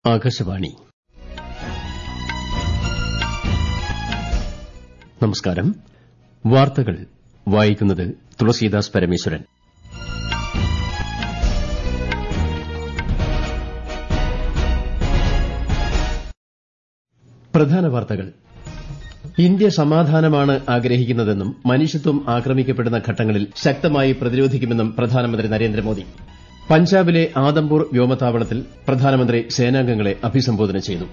ആകാശവാണി നമസ്കാരം വാർത്തകൾ വായിക്കുന്നത് തുളസീദാസ് പരമേശ്വരൻ പ്രധാന വാർത്തകൾ ഇന്ത്യ സമാധാനമാണ് ആഗ്രഹിക്കുന്നതെന്നും മനുഷ്യത്വം ആക്രമിക്കപ്പെടുന്ന ഘട്ടങ്ങളിൽ ശക്തമായി പ്രതിരോധിക്കുമെന്നും പ്രധാനമന്ത്രി നരേന്ദ്രമോദി പഞ്ചാബിലെ ആദംപൂർ വ്യോമതാവളത്തിൽ പ്രധാനമന്ത്രി സേനാംഗങ്ങളെ അഭിസംബോധന ചെയ്തു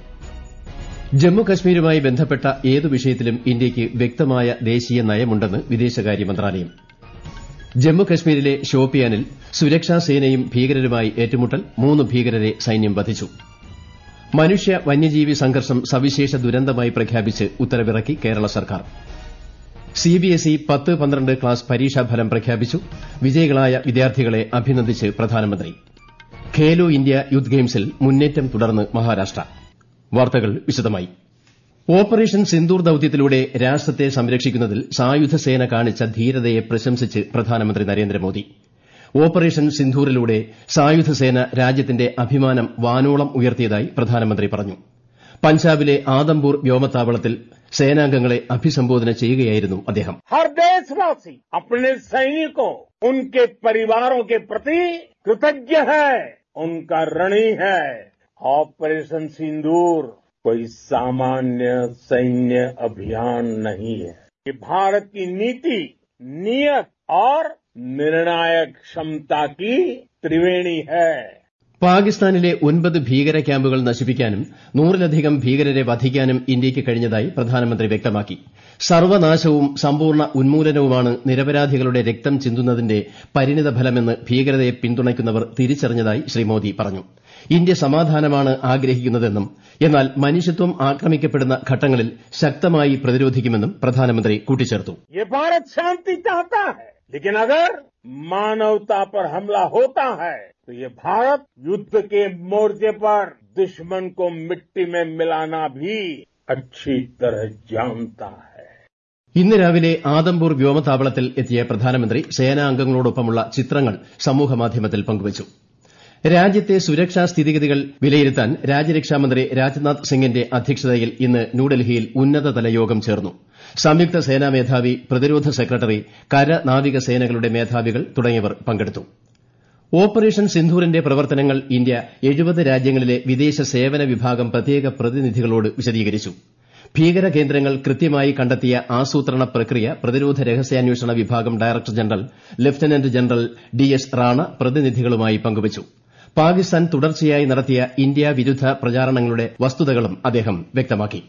ജമ്മു കശ്മീരുമായി ബന്ധപ്പെട്ട ഏതു വിഷയത്തിലും ഇന്ത്യയ്ക്ക് വ്യക്തമായ ദേശീയ നയമുണ്ടെന്ന് വിദേശകാര്യ മന്ത്രാലയം ജമ്മു കശ്മീരിലെ ഷോപ്പിയാനിൽ സുരക്ഷാ സേനയും ഭീകരരുമായി ഏറ്റുമുട്ടൽ മൂന്ന് ഭീകരരെ സൈന്യം വധിച്ചു മനുഷ്യ വന്യജീവി സംഘർഷം സവിശേഷ ദുരന്തമായി പ്രഖ്യാപിച്ച് ഉത്തരവിറക്കി കേരള സർക്കാർ സിബിഎസ്ഇ പത്ത് പന്ത്രണ്ട് ക്ലാസ് പരീക്ഷാഫലം പ്രഖ്യാപിച്ചു വിജയികളായ വിദ്യാർത്ഥികളെ അഭിനന്ദിച്ച് പ്രധാനമന്ത്രി ഖേലോ ഇന്ത്യ യൂത്ത് ഗെയിംസിൽ മുന്നേറ്റം തുടർന്ന് മഹാരാഷ്ട്ര വാർത്തകൾ വിശദമായി ഓപ്പറേഷൻ സിന്ദൂർ ദൌത്യത്തിലൂടെ രാഷ്ട്രത്തെ സംരക്ഷിക്കുന്നതിൽ സായുധ സേന കാണിച്ച ധീരതയെ പ്രശംസിച്ച് പ്രധാനമന്ത്രി നരേന്ദ്രമോദി ഓപ്പറേഷൻ സിന്ധൂറിലൂടെ സായുധ സേന രാജ്യത്തിന്റെ അഭിമാനം വാനോളം ഉയർത്തിയതായി പ്രധാനമന്ത്രി പറഞ്ഞു പഞ്ചാബിലെ ആദംപൂർ വ്യോമതാവളത്തിൽ സേനാംഗങ്ങളെ അഭിസംബോധന ചെയ്യുകയായിരുന്നു അദ്ദേഹം हर देशवासी अपने सैनिकों उनके परिवारों के प्रति कृतज्ञ है उनका ऋणी है ऑपरेशन सिंदूर कोई सामान्य सैन्य अभियान नहीं है ये भारत की नीति नियत और निर्णायक क्षमता की त्रिवेणी है പാകിസ്ഥാനിലെ ഒൻപത് ഭീകര ക്യാമ്പുകൾ നശിപ്പിക്കാനും നൂറിലധികം ഭീകരരെ വധിക്കാനും ഇന്ത്യയ്ക്ക് കഴിഞ്ഞതായി പ്രധാനമന്ത്രി വ്യക്തമാക്കി സർവനാശവും സമ്പൂർണ്ണ ഉന്മൂലനവുമാണ് നിരപരാധികളുടെ രക്തം ചിന്തുന്നതിന്റെ പരിണിതഫലമെന്ന് ഭീകരതയെ പിന്തുണയ്ക്കുന്നവർ തിരിച്ചറിഞ്ഞതായി ശ്രീ മോദി പറഞ്ഞു ഇന്ത്യ സമാധാനമാണ് ആഗ്രഹിക്കുന്നതെന്നും എന്നാൽ മനുഷ്യത്വം ആക്രമിക്കപ്പെടുന്ന ഘട്ടങ്ങളിൽ ശക്തമായി പ്രതിരോധിക്കുമെന്നും പ്രധാനമന്ത്രി കൂട്ടിച്ചേർത്തു ये भारत शांति चाहता है लेकिन अगर मानवता पर हमला होता है तो ये भारत युद्ध के मोर्चे पर दुश्मन को मिट्टी में मिलाना भी अच्छी तरह जानता है ഇന്ന് രാവിലെ ആദംപൂർ വ്യോമതാവളത്തിൽ എത്തിയ പ്രധാനമന്ത്രി സേനാംഗങ്ങളോടൊപ്പമുള്ള ചിത്രങ്ങൾ സമൂഹമാധ്യമത്തിൽ പങ്കുവച്ചു രാജ്യത്തെ സുരക്ഷാ സ്ഥിതിഗതികൾ വിലയിരുത്താൻ രാജ്യരക്ഷാമന്ത്രി രാജ്നാഥ് സിംഗിന്റെ അധ്യക്ഷതയിൽ ഇന്ന് ന്യൂഡൽഹിയിൽ ഉന്നതതല യോഗം ചേർന്നു സംയുക്ത സേനാ മേധാവി പ്രതിരോധ സെക്രട്ടറി കര നാവിക സേനകളുടെ മേധാവികൾ തുടങ്ങിയവർ പങ്കെടുത്തു ഓപ്പറേഷൻ സിന്ധൂറിന്റെ പ്രവർത്തനങ്ങൾ ഇന്ത്യ എഴുപത് രാജ്യങ്ങളിലെ വിദേശ സേവന വിഭാഗം പ്രത്യേക പ്രതിനിധികളോട് വിശദീകരിച്ചു ഭീകര കേന്ദ്രങ്ങൾ കൃത്യമായി കണ്ടെത്തിയ ആസൂത്രണ പ്രക്രിയ പ്രതിരോധ രഹസ്യാന്വേഷണ വിഭാഗം director general lieutenant general D S Rana പ്രതിനിധികളുമായി പങ്കുവച്ചു പാകിസ്ഥാൻ തുടർച്ചയായി നടത്തിയ ഇന്ത്യ വിരുദ്ധ പ്രചാരണങ്ങളുടെ വസ്തുതകളും അദ്ദേഹം വ്യക്തമാക്കി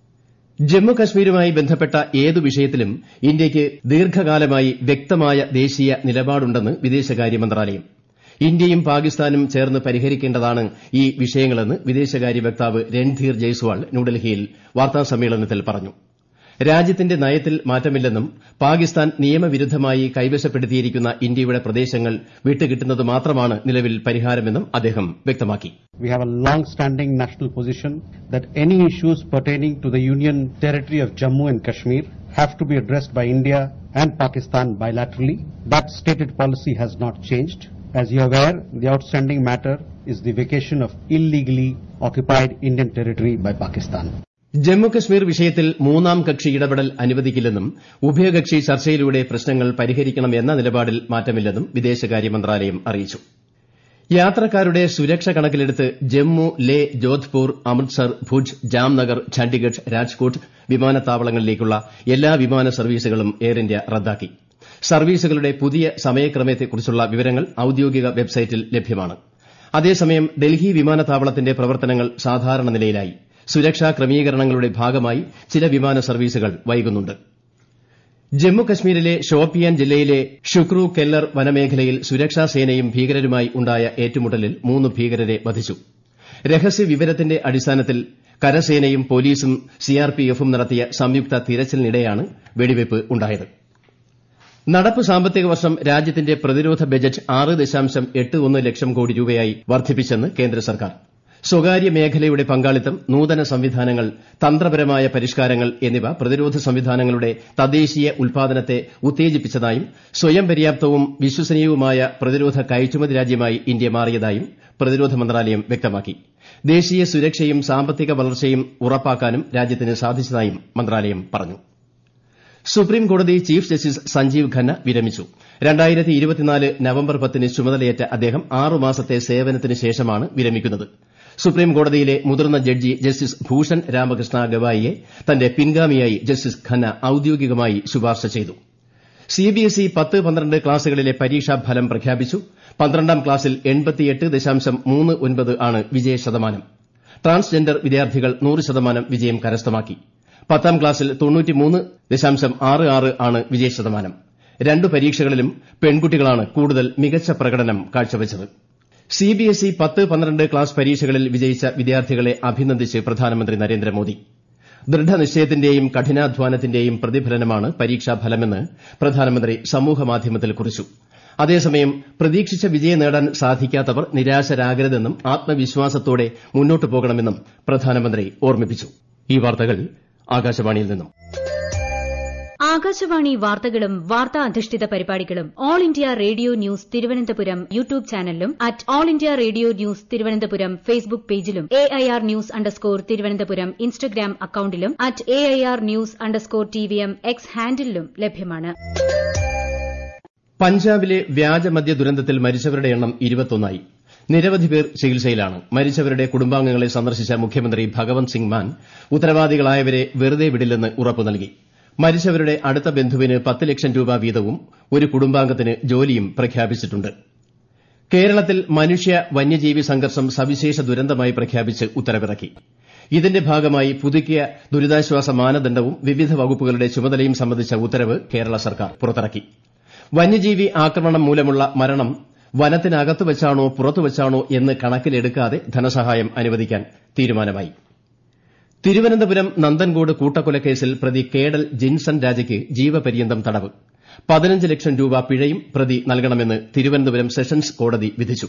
ജമ്മു കശ്മീരുമായി ബന്ധപ്പെട്ട ഏതു വിഷയത്തിലും ഇന്ത്യയ്ക്ക് ദീർഘകാലമായി വ്യക്തമായ ദേശീയ നിലപാടുണ്ടെന്ന് വിദേശകാര്യ മന്ത്രാലയം ഇന്ത്യയും പാകിസ്ഥാനും ചേർന്ന് പരിഹരിക്കേണ്ടതാണ് ഈ വിഷയങ്ങളെന്ന് വിദേശകാര്യ വക്താവ് രൺധീർ ജയ്സ്വാൾ ന്യൂഡൽഹിയിൽ വാർത്താസമ്മേളനത്തിൽ പറഞ്ഞു രാജ്യത്തിന്റെ നയത്തിൽ മാറ്റമില്ലെന്നും പാകിസ്ഥാൻ നിയമവിരുദ്ധമായി കൈവശപ്പെടുത്തിയിരിക്കുന്ന ഇന്ത്യയുടെ പ്രദേശങ്ങൾ വിട്ടുകിട്ടുന്നത് മാത്രമാണ് നിലവിൽ പരിഹാരമെന്നും അദ്ദേഹം വ്യക്തമാക്കി We have a long-standing national position that any issues pertaining to the Union territory of Jammu and Kashmir have to be addressed by India and Pakistan bilaterally. That stated policy has not changed. As you are aware, the outstanding matter is the vacation of illegally occupied Indian territory by Pakistan. Jammu Kashmir വിഷയത്തിൽ മൂന്നാം കക്ഷി ഇടപെടൽ അനുവദിക്കില്ലെന്നും ഉഭയകക്ഷി ചർച്ചയിലൂടെ പ്രശ്നങ്ങൾ പരിഹരിക്കണമെന്ന നിലപാടിൽ മാറ്റമില്ലെന്നും വിദേശകാര്യ മന്ത്രാലയം അറിയിച്ചു യാത്രക്കാരുടെ സുരക്ഷ കണക്കിലെടുത്ത് ജമ്മു ലേ ജോധ്പൂർ അമൃത്സർ ഭുജ് ജാംനഗർ ഛണ്ഡിഗഡ് രാജ്കോട്ട് വിമാനത്താവളങ്ങളിലേക്കുള്ള എല്ലാ വിമാന സർവീസുകളും എയർ ഇന്ത്യ റദ്ദാക്കി സർവീസുകളുടെ പുതിയ സമയക്രമത്തെക്കുറിച്ചുള്ള വിവരങ്ങൾ ഔദ്യോഗിക വെബ്സൈറ്റിൽ ലഭ്യമാണ് അതേസമയം ഡൽഹി വിമാനത്താവളത്തിന്റെ പ്രവർത്തനങ്ങൾ സാധാരണ നിലയിലായി സുരക്ഷാ ക്രമീകരണങ്ങളുടെ ഭാഗമായി ചില വിമാന സർവീസുകൾ വൈകുന്നുണ്ട് ജമ്മു കശ്മീരിലെ ഷോപ്പിയാൻ ജില്ലയിലെ ഷുക്രു കെല്ലർ വനമേഖലയിൽ സുരക്ഷാ സേനയും ഭീകരരുമായി ഉണ്ടായ ഏറ്റുമുട്ടലിൽ മൂന്ന് ഭീകരരെ വധിച്ചു രഹസ്യ വിവരത്തിന്റെ അടിസ്ഥാനത്തിൽ കരസേനയും പോലീസും സിആർപിഎഫും നടത്തിയ സംയുക്ത തിരച്ചിലിനിടെയാണ് വെടിവയ്പ് ഉണ്ടായത് നടപ്പ് സാമ്പത്തിക വർഷം രാജ്യത്തിന്റെ പ്രതിരോധ ബജറ്റ് ആറ് ദശാംശം എട്ട് ഒന്ന് ലക്ഷം കോടി രൂപയായി വർദ്ധിപ്പിച്ചെന്ന് കേന്ദ്ര സർക്കാർ സ്വകാര്യ മേഖലയുടെ പങ്കാളിത്തം നൂതന സംവിധാനങ്ങൾ തന്ത്രപരമായ പരിഷ്കാരങ്ങൾ എന്നിവ പ്രതിരോധ സംവിധാനങ്ങളുടെ തദ്ദേശീയ ഉൽപാദനത്തെ ഉത്തേജിപ്പിച്ചതായും സ്വയം പര്യാപ്തവും വിശ്വസനീയവുമായ പ്രതിരോധ കയറ്റുമതി രാജ്യമായി ഇന്ത്യ മാറിയതായും പ്രതിരോധ മന്ത്രാലയം വ്യക്തമാക്കി ദേശീയ സുരക്ഷയും സാമ്പത്തിക വളർച്ചയും ഉറപ്പാക്കാനും രാജ്യത്തിന് സാധിച്ചതായും മന്ത്രാലയം പറഞ്ഞു സുപ്രീം കോടതി ചീഫ് ജസ്റ്റിസ് സഞ്ജീവ് ഖന്ന വിരമിച്ചു നവംബർ പത്തിന് ചുമതലയേറ്റ അദ്ദേഹം ആറ് മാസത്തെ സേവനത്തിന് ശേഷമാണ് വിരമിക്കുന്നത് സുപ്രീം കോടതിയിലെ മുതിർന്ന ജഡ്ജി ജസ്റ്റിസ് ഭൂഷൺ രാമകൃഷ്ണ ഗവായിയെ തന്റെ പിൻഗാമിയായി ജസ്റ്റിസ് ഖന്ന ഔദ്യോഗികമായി ശുപാർശ ചെയ്തു സിബിഎസ്ഇ പത്ത് പന്ത്രണ്ട് ക്ലാസുകളിലെ പരീക്ഷാഫലം പ്രഖ്യാപിച്ചു പന്ത്രണ്ടാം ക്ലാസ്സിൽ ആണ് വിജയശതമാനം ട്രാൻസ്ജെൻഡർ വിദ്യാർത്ഥികൾ നൂറ് ശതമാനം വിജയം കരസ്ഥമാക്കി പത്താം ക്ലാസ്സിൽ ആണ് വിജയശതമാനം രണ്ടു പരീക്ഷകളിലും പെൺകുട്ടികളാണ് കൂടുതൽ മികച്ച പ്രകടനം കാഴ്ചവച്ചത് സിബിഎസ്ഇ പത്ത് പന്ത്രണ്ട് ക്ലാസ് പരീക്ഷകളിൽ വിജയിച്ച വിദ്യാർത്ഥികളെ അഭിനന്ദിച്ച് പ്രധാനമന്ത്രി നരേന്ദ്രമോദി ദൃഢനിശ്ചയത്തിന്റെയും കഠിനാധ്വാനത്തിന്റെയും പ്രതിഫലനമാണ് പരീക്ഷാഫലമെന്ന് പ്രധാനമന്ത്രി സമൂഹമാധ്യമത്തിൽ കുറിച്ചു അതേസമയം പ്രതീക്ഷിച്ച വിജയം നേടാൻ സാധിക്കാത്തവർ നിരാശരാകരുതെന്നും ആത്മവിശ്വാസത്തോടെ മുന്നോട്ടു പോകണമെന്നും പ്രധാനമന്ത്രി ഓർമ്മിപ്പിച്ചു ഈ വാർത്തകൾ ആകാശവാണിയിൽ നിന്നും ആകാശവാണി വാർത്തകളും വാർത്താ അധിഷ്ഠിത പരിപാടികളും All India Radio news Thiruvananthapuram YouTube ചാനലിലും at All India Radio news Thiruvananthapuram Facebook പേജിലും A I R news underscore Thiruvananthapuram Instagram അക്കൌണ്ടിലും at A I R news underscore T V M X ഹാൻഡിലും ലഭ്യമാണ് പഞ്ചാബിലെ വ്യാജമദ്യ ദുരന്തത്തിൽ മരിച്ചവരുടെ എണ്ണം ഇരുപത്തൊന്നായി നിരവധി പേർ ചികിത്സയിലാണ് മരിച്ചവരുടെ കുടുംബാംഗങ്ങളെ സന്ദർശിച്ച മുഖ്യമന്ത്രി ഭഗവന്ത് സിംഗ് മാൻ ഉത്തരവാദികളായവരെ വെറുതെ വിടില്ലെന്ന് ഉറപ്പു നൽകി മരിച്ചവരുടെ അടുത്ത ബന്ധുവിന് പത്ത് ലക്ഷം രൂപ വീതവും ഒരു കുടുംബാംഗത്തിന് ജോലിയും പ്രഖ്യാപിച്ചിട്ടുണ്ട് കേരളത്തിൽ മനുഷ്യ വന്യജീവി സംഘർഷം സവിശേഷ ദുരന്തമായി പ്രഖ്യാപിച്ച് ഉത്തരവിറക്കി ഇതിന്റെ ഭാഗമായി പുതുക്കിയ ദുരിതാശ്വാസ മാനദണ്ഡവും വിവിധ വകുപ്പുകളുടെ ചുമതലയും സംബന്ധിച്ച ഉത്തരവ് കേരള സർക്കാർ പുറത്തിറക്കി വന്യജീവി ആക്രമണം മൂലമുള്ള മരണം വനത്തിനകത്ത് വച്ചാണോ പുറത്തു വച്ചാണോ എന്ന് കണക്കിലെടുക്കാതെ ധനസഹായം അനുവദിക്കാൻ തീരുമാനമായി തിരുവനന്തപുരം നന്ദൻകോട് കൂട്ടക്കൊലക്കേസിൽ പ്രതി കേഡൽ ജിൻസൺ രാജയ്ക്ക് ജീവപര്യന്തം തടവ് പതിനഞ്ച് ലക്ഷം രൂപ പിഴയും പ്രതി നൽകണമെന്ന് തിരുവനന്തപുരം സെഷൻസ് കോടതി വിധിച്ചു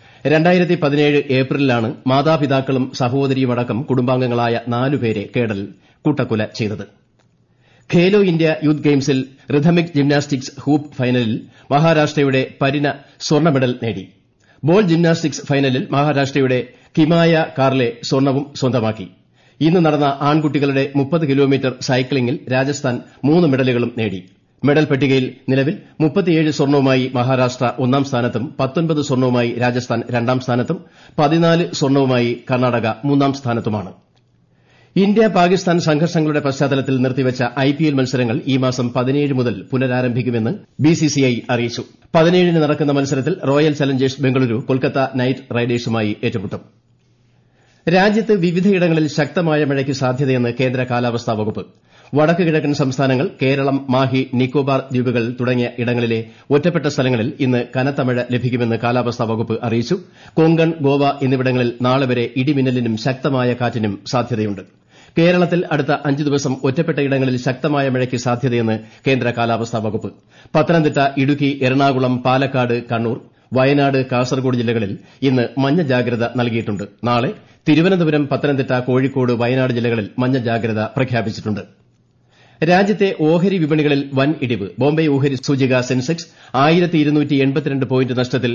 ഏപ്രിലിലാണ് മാതാപിതാക്കളും സഹോദരിയുമടക്കം കുടുംബാംഗങ്ങളായ നാലുപേരെ കേഡൽ കൂട്ടക്കൊല ചെയ്തത് ഖേലോ ഇന്ത്യ യൂത്ത് ഗെയിംസിൽ റിഥമിക് ജിംനാസ്റ്റിക്സ് ഹൂപ്പ് ഫൈനലിൽ മഹാരാഷ്ട്രയുടെ പരിന സ്വർണ്ണ മെഡൽ നേടി ബോൾ ജിംനാസ്റ്റിക്സ് ഫൈനലിൽ മഹാരാഷ്ട്രയുടെ കിമായ കാർലെ സ്വർണ്ണവും സ്വന്തമാക്കി ഇന്ന് നടന്ന ആൺകുട്ടികളുടെ മുപ്പത് കിലോമീറ്റർ സൈക്ലിംഗിൽ രാജസ്ഥാൻ മൂന്ന് മെഡലുകളും നേടി മെഡൽ പട്ടികയിൽ നിലവിൽ മുപ്പത്തിയേഴ് സ്വർണ്ണവുമായി മഹാരാഷ്ട്ര ഒന്നാം സ്ഥാനത്തും പത്തൊൻപത് സ്വർണ്ണവുമായി രാജസ്ഥാൻ രണ്ടാം സ്ഥാനത്തും പതിനാല് സ്വർണ്ണവുമായി കർണാടക മൂന്നാം സ്ഥാനത്തുമാണ് ഇന്ത്യ പാകിസ്ഥാൻ സംഘർഷങ്ങളുടെ പശ്ചാത്തലത്തിൽ നിർത്തിവച്ച ഐപിഎൽ മത്സരങ്ങൾ ഈ മാസം പതിനേഴ് മുതൽ പുനരാരംഭിക്കുമെന്ന് ബിസിസിഐ അറിയിച്ചു പതിനേഴിന് നടക്കുന്ന മത്സരത്തിൽ Royal Challengers Bengaluru Kolkata Knight റൈഡേഴ്സുമായി ഏറ്റുമുട്ടും രാജ്യത്ത് വിവിധയിടങ്ങളിൽ ശക്തമായ മഴയ്ക്ക് സാധ്യതയെന്ന് കേന്ദ്ര കാലാവസ്ഥാ വകുപ്പ് വടക്ക് കിഴക്കൻ സംസ്ഥാനങ്ങൾ കേരളം മാഹി നിക്കോബാർ ദ്വീപുകൾ തുടങ്ങിയ ഇടങ്ങളിലെ ഒറ്റപ്പെട്ട സ്ഥലങ്ങളിൽ ഇന്ന് കനത്ത മഴ ലഭിക്കുമെന്ന് കാലാവസ്ഥാ വകുപ്പ് അറിയിച്ചു കൊങ്കൺ ഗോവ എന്നിവിടങ്ങളിൽ നാളെ വരെ ഇടിമിന്നലിനും ശക്തമായ കാറ്റിനും സാധ്യതയുണ്ട് കേരളത്തിൽ അടുത്ത അഞ്ച് ദിവസം ഒറ്റപ്പെട്ട ഇടങ്ങളിൽ ശക്തമായ മഴയ്ക്ക് സാധ്യതയെന്ന് കേന്ദ്ര കാലാവസ്ഥാ വകുപ്പ് പത്തനംതിട്ട ഇടുക്കി എറണാകുളം പാലക്കാട് കണ്ണൂർ വയനാട് കാസർഗോഡ് ജില്ലകളിൽ ഇന്ന് മഞ്ഞ ജാഗ്രത നൽകിയിട്ടുണ്ട് നാളെ തിരുവനന്തപുരം പത്തനംതിട്ട കോഴിക്കോട് വയനാട് ജില്ലകളിൽ മഞ്ഞ ജാഗ്രത പ്രഖ്യാപിച്ചിട്ടുണ്ട് രാജ്യത്തെ ഓഹരി വിപണികളിൽ വൻ ഇടിവ് ബോംബെ ഓഹരി സൂചിക സെൻസെക്സ് പോയിന്റ് നഷ്ടത്തിൽ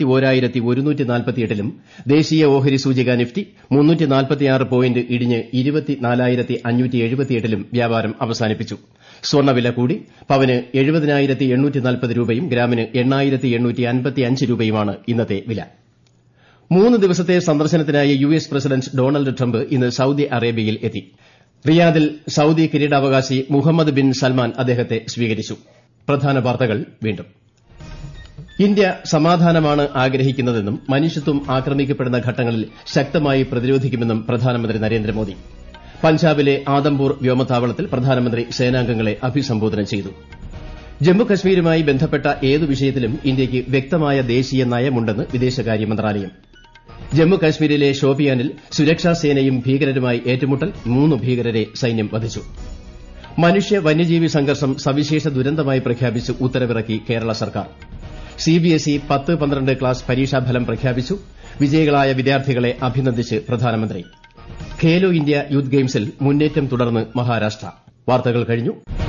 ലും ദേശീയ ഓഹരി സൂചിക നിഫ്റ്റി പോയിന്റ് ഇടിഞ്ഞ് ലും വ്യാപാരം അവസാനിപ്പിച്ചു സ്വർണ്ണവില കൂടി പവന് രൂപയും ഗ്രാമിന് രൂപയുമാണ് ഇന്നത്തെ വില മൂന്ന് ദിവസത്തെ സന്ദർശനത്തിനായി U S president Donald Trump ഇന്ന് സൌദി അറേബ്യയിൽ എത്തി റിയാദിൽ സൌദി കിരീടാവകാശി മുഹമ്മദ് ബിൻ സൽമാൻ അദ്ദേഹത്തെ സ്വീകരിച്ചു പ്രധാന വാർത്തകൾ വീണ്ടും ഇന്ത്യ സമാധാനമാണ് ആഗ്രഹിക്കുന്നതെന്നും മനുഷ്യത്വം ആക്രമിക്കപ്പെടുന്ന ഘട്ടങ്ങളിൽ ശക്തമായി പ്രതിരോധിക്കുമെന്നും പ്രധാനമന്ത്രി നരേന്ദ്രമോദി പഞ്ചാബിലെ ആദംപൂർ വ്യോമതാവളത്തിൽ പ്രധാനമന്ത്രി സേനാംഗങ്ങളെ അഭിസംബോധന ചെയ്തു ജമ്മുകശ്മീരുമായി ബന്ധപ്പെട്ട ഏതു വിഷയത്തിലും ഇന്ത്യയ്ക്ക് വ്യക്തമായ ദേശീയ നയമുണ്ടെന്ന് വിദേശകാര്യ മന്ത്രാലയം ജമ്മുകശ്മീരിലെ ഷോപിയാനിൽ സുരക്ഷാസേനയും ഭീകരരുമായി ഏറ്റുമുട്ടൽ മൂന്ന് ഭീകരരെ സൈന്യം വധിച്ചു മനുഷ്യ വന്യജീവി സംഘർഷം സവിശേഷ ദുരന്തമായി പ്രഖ്യാപിച്ച് ഉത്തരവിറക്കി കേരള സർക്കാർ സിബിഎസ്ഇ പത്ത് പന്ത്രണ്ട് ക്ലാസ് പരീക്ഷാഫലം പ്രഖ്യാപിച്ചു വിജയികളായ വിദ്യാർത്ഥികളെ അഭിനന്ദിച്ച് പ്രധാനമന്ത്രി ഖേലോ ഇന്ത്യ യൂത്ത് ഗെയിംസിൽ മുന്നേറ്റം തുടർന്ന് മഹാരാഷ്ട്ര വാർത്തകൾ കഴിഞ്ഞു